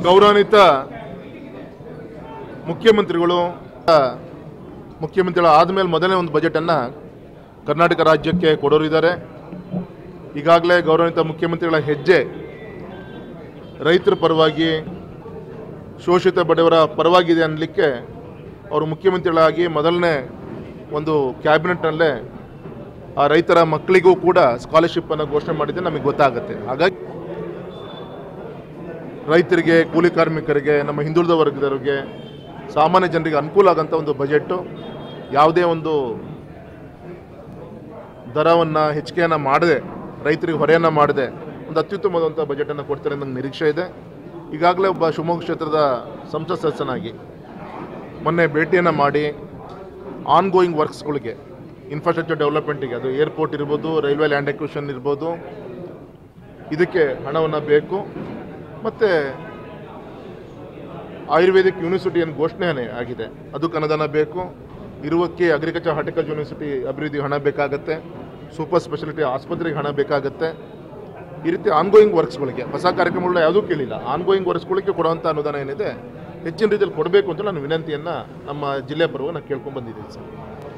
ಗೌರವಾನ್ವಿತ ಮುಖ್ಯಮಂತ್ರಿಗಳು ಮುಖ್ಯಮಂತ್ರಿಗಳು ಆದಮೇಲೆ ಮೊದಲನೇ ಒಂದು ಬಜೆಟನ್ನು ಕರ್ನಾಟಕ ರಾಜ್ಯಕ್ಕೆ ಕೊಡೋರಿದ್ದಾರೆ ಈಗಾಗಲೇ ಗೌರವಾನ್ವಿತ ಮುಖ್ಯಮಂತ್ರಿಗಳ ಹೆಜ್ಜೆ ರೈತರ ಪರವಾಗಿ ಶೋಷಿತ ಬಡವರ ಪರವಾಗಿದೆ ಅನ್ನಲಿಕ್ಕೆ ಅವರು ಮುಖ್ಯಮಂತ್ರಿಗಳಾಗಿ ಮೊದಲನೇ ಒಂದು ಕ್ಯಾಬಿನೆಟ್ನಲ್ಲೇ ಆ ರೈತರ ಮಕ್ಕಳಿಗೂ ಕೂಡ ಸ್ಕಾಲರ್ಶಿಪ್ಪನ್ನು ಘೋಷಣೆ ಮಾಡಿದ್ದೆ ನಮಗೆ ಗೊತ್ತಾಗುತ್ತೆ ಹಾಗಾಗಿ ರೈತರಿಗೆ ಕೂಲಿ ಕಾರ್ಮಿಕರಿಗೆ ನಮ್ಮ ಹಿಂದುಳಿದ ವರ್ಗದವರಿಗೆ ಸಾಮಾನ್ಯ ಜನರಿಗೆ ಅನುಕೂಲ ಆಗೋಂಥ ಒಂದು ಬಜೆಟ್ಟು ಯಾವುದೇ ಒಂದು ದರವನ್ನು ಹೆಚ್ಚಿಗೆಯನ್ನು ಮಾಡದೆ ರೈತರಿಗೆ ಹೊರೆಯನ್ನು ಮಾಡದೆ ಒಂದು ಅತ್ಯುತ್ತಮವಾದಂಥ ಬಜೆಟನ್ನು ಕೊಡ್ತಾರೆ ಅಂತ ನಂಗೆ ನಿರೀಕ್ಷೆ ಇದೆ ಈಗಾಗಲೇ ಒಬ್ಬ ಶಿವಮೊಗ್ಗ ಕ್ಷೇತ್ರದ ಸಂಸತ್ ಸದಸ್ಯನಾಗಿ ಮೊನ್ನೆ ಭೇಟಿಯನ್ನು ಮಾಡಿ ಆನ್ ಗೋಯಿಂಗ್ ವರ್ಕ್ಸ್ಗಳಿಗೆ ಇನ್ಫ್ರಾಸ್ಟ್ರಕ್ಚರ್ ಡೆವಲಪ್ಮೆಂಟಿಗೆ ಅದು ಏರ್ಪೋರ್ಟ್ ಇರ್ಬೋದು ರೈಲ್ವೆ ಲ್ಯಾಂಡ್ ಎಕ್ವಿಷನ್ ಇರ್ಬೋದು ಇದಕ್ಕೆ ಹಣವನ್ನು ಬೇಕು ಮತ್ತು ಆಯುರ್ವೇದಿಕ್ ಯೂನಿವರ್ಸಿಟಿಯನ್ನು ಘೋಷಣೆ ಆಗಿದೆ ಅದಕ್ಕೆ ಅನುದಾನ ಬೇಕು ಇರುವಕ್ಕೆ ಅಗ್ರಿಕಲ್ಚರ್ ಹಾರ್ಟಿಕಲ್ಚರ್ ಯೂನಿವರ್ಸಿಟಿ ಅಭಿವೃದ್ಧಿ ಹಣ ಬೇಕಾಗತ್ತೆ ಸೂಪರ್ ಸ್ಪೆಷಾಲಿಟಿ ಆಸ್ಪತ್ರೆಗೆ ಹಣ ಬೇಕಾಗತ್ತೆ ಈ ರೀತಿ ಆನ್ಗೋಯಿಂಗ್ ವರ್ಕ್ಸ್ಗಳಿಗೆ ಹೊಸ ಕಾರ್ಯಕ್ರಮಗಳನ್ನ ಯಾವುದೂ ಕೇಳಿಲ್ಲ ಆನ್ಗೋಯಿಂಗ್ ವರ್ಕ್ಸ್ಗಳಿಗೆ ಕೊಡುವಂಥ ಅನುದಾನ ಏನಿದೆ ಹೆಚ್ಚಿನ ರೀತಿಯಲ್ಲಿ ಕೊಡಬೇಕು ಅಂತ ನಾನು ವಿನಂತಿಯನ್ನು ನಮ್ಮ ಜಿಲ್ಲೆ ಪರವಾಗಿ ನಾನು ಕೇಳ್ಕೊಂಡು ಬಂದಿದ್ದೀನಿ ಸರ್